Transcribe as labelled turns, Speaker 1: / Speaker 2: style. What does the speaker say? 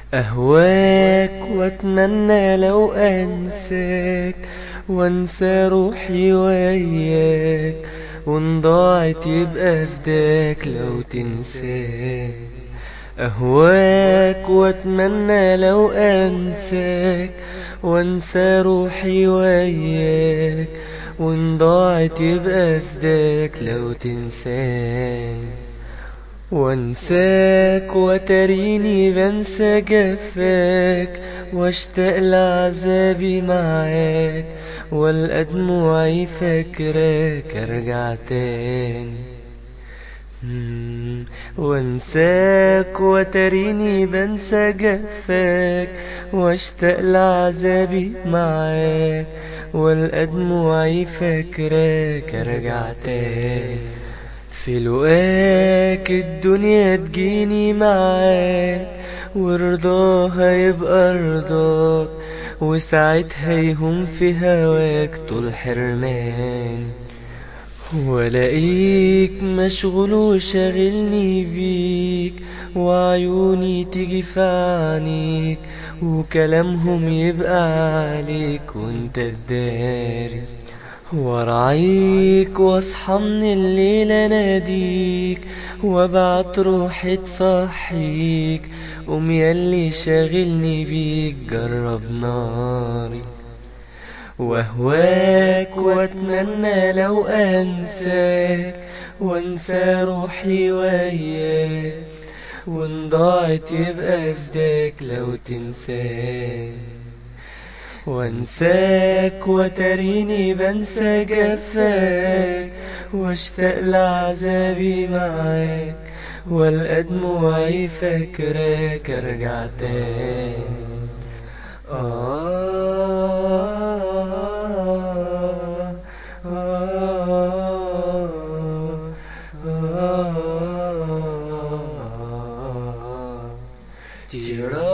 Speaker 1: أهواك وأتمنى لو أنساك وأنسى روحي وياك وإن ضاعت يبقى فداك لو تنساك أهواك وأتمنى لو أنساك وأنسى روحي وياك وإن ضاعت يبقى فداك لو تنساني وانساك وتريني بنسى جفاك واشتاق لعذابي معاك والقى دموعي فاكراك ارجع تاني وانساك وتريني بنسى جفاك واشتاق لعذابي معاك والقى دموعي فاكراك ارجع تاني في لقاك الدنيا تجيني معاك ورضاها يبقى رضاك وساعتها يهون في هواك طول حرماني ولاقيك مشغول وشاغلني بيك وعيوني تيجي في عينيك وكلامهم يبقى عليك وانت الداري وارعيك واصحى من الليل اناديك وابعت روحي تصحيك قوم ياللي شاغلني بيك جرب ناري واهواك واتمنى لو انساك وانسى روحي وياك وان ضاعت يبقى فداك لو تنساك وانساك وتريني بنسى جفاك واشتاق لعذابي معاك والقى دموعي فاكراك ارجع تاني آه آه آه